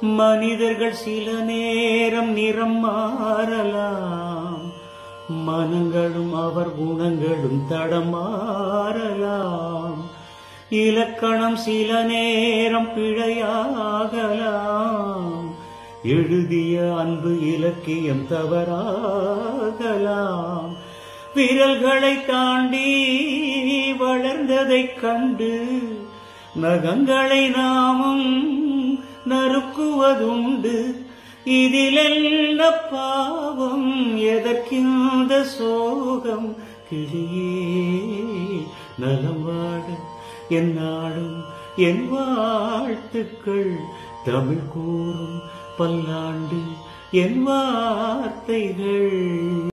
மனிதர்கள் சில நேரம் நிறம் மாறலாம் மனங்களும் அவர் குணங்களும் தடமாறலாம் இலக்கணம் சில நேரம் பிழையாகலாம் எழுதிய அன்பு இலக்கியம் தவறாகலாம் விரல்களை தாண்டி வளர்ந்ததைக் கண்டு நகங்களை நாமும் நறுக்குவதுண்டு இதிலென்ன பாவம் எதற்கிந்த சோகம் கிளியே நலம் வாழ என் நாடும் என் வாழ்த்துக்கள் தமிழ் கூறும் பல்லாண்டு என் வார்த்தைகள்